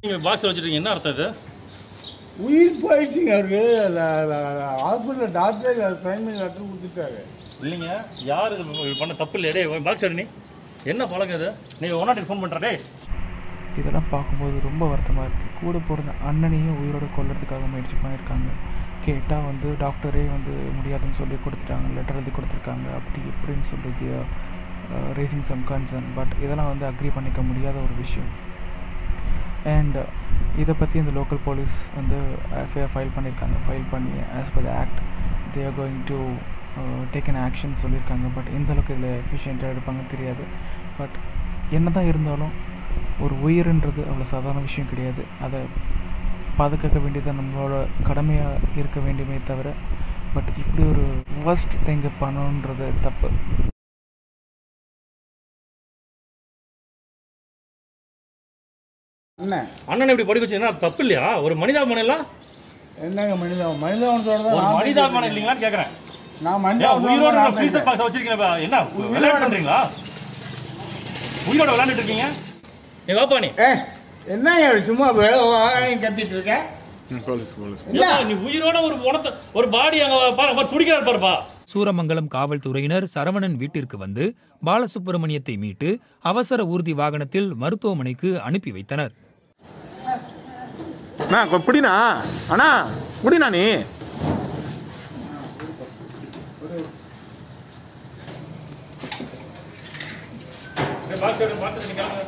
தூக்கி பாக்ஸில் வச்சுருக்கீங்க என்ன அர்த்தம் இது உயிர் போயிடுச்சுங்க அவருக்கு ஹாஸ்பிட்டலில் டாக்டரே சைன் பண்ணி லெட்டர் கொடுத்துட்டாரு இல்லைங்க யார் இது இது பண்ண தப்பு இல்லையா டே பாக்ஸ் எடு நீ என்ன பழக்கம் இது நீ ஒன்னாட்டி ஃபோன் பண்ணுற டேய் இதெல்லாம் பார்க்கும்போது ரொம்ப வருத்தமாக இருக்குது கூட பிறந்த அண்ணனையும் உயிரோட கொல்றதுக்காக முயற்சி பண்ணியிருக்காங்க கேட்டால் வந்து டாக்டரே வந்து முடியாதுன்னு சொல்லி கொடுத்துட்டாங்க லெட்டர் எழுதி கொடுத்துருக்காங்க அப்படி இப்படின்னு சொல்லி ரேசிங் சம் கன்சர்ன் பட் இதெல்லாம் வந்து அக்ரி பண்ணிக்க முடியாத ஒரு விஷயம் அண்ட் இதை பற்றி இந்த லோக்கல் போலீஸ் வந்து எஃப்ஐஆர் ஃபைல் பண்ணியிருக்காங்க ஃபைல் பண்ணி as per the act they are going to take an action சொல்லியிருக்காங்க பட் எந்த அளவுக்கு இதில் எஃபிஷியண்ட்டாக எடுப்பாங்கன்னு தெரியாது பட் என்ன தான் இருந்தாலும் ஒரு உயிர்ன்றது அவ்வளோ சாதாரண விஷயம் கிடையாது அதை பாதுகாக்க வேண்டியது நம்மளோட கடமையாக இருக்க வேண்டுமே தவிர பட் இப்படி ஒரு worst thing பண்ணணுன்றது தப்பு என்ன அண்ணன் இப்படி படிக்க வச்சு என்ன தப்பு இல்லையா ஒரு மனிதாபிமானம் இல்ல என்னங்க மனிதா மனிதாவனத்தோட தான் ஒரு நான் மனிதாபிமானம் பேசிட்டு இல்லைங்களான்னு கேட்குறேன் இருக்கேன். நான் ஏன் மனிதாவனத்தோட உயிரோட தான் நான் ஃப்ரீசர் பேசுறேன். பாக்ஸ் வச்சிருக்கீங்க என்ன விளையாட்டு பண்றீங்களா உயிரோட விளையாண்டுட்டு இருக்கீங்க நீ வாப்பா நீ ஏ என்னங்க இப்படி சும்மா வே- வாங்க கத்திட்டு இருக்க ஏப்பா, நீ உயிரோட ஒரு உணத்தை ஒரு பாடி அங்க பாரு பாரு, துடிக்கிறார் பாருப்பா சூரமங்கலம் காவல்துறையினர் சரவணன் வீட்டிற்கு வந்து பாலசுப்பிரமணியத்தை மீட்டு அவசர ஊர்தி வாகனத்தில் மருத்துவமனைக்கு அனுப்பி வைத்தனர் அண்ணா கொ- குடிண்ணா அண்ணா குடிண்ணா நீ பாக்ஸ் எடுத்து பாக்ஸ் நீ கிளம்புங்க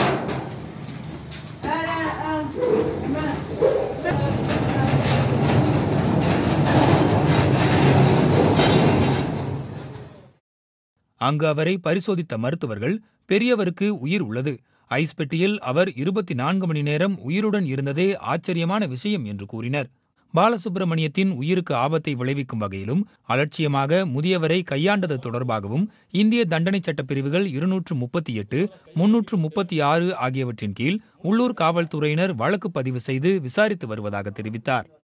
அங்கு அவரை பரிசோதித்த மருத்துவர்கள் பெரியவருக்கு உயிர் உள்ளது ஐஸ் பெட்டியில் அவர் இருபத்தி நான்கு மணி நேரம் உயிருடன் இருந்ததே ஆச்சரியமான விஷயம் என்று கூறினர் பாலசுப்பிரமணியத்தின் உயிருக்கு ஆபத்தை விளைவிக்கும் வகையிலும் அலட்சியமாக முதியவரை கையாண்டது தொடர்பாகவும் இந்திய தண்டனை சட்டப் பிரிவுகள் இருநூற்று முப்பத்தி எட்டு முன்னூற்று முப்பத்தி ஆறு ஆகியவற்றின் கீழ் உள்ளூர் காவல்துறையினர் வழக்கு பதிவு செய்து விசாரித்து வருவதாக தெரிவித்தார்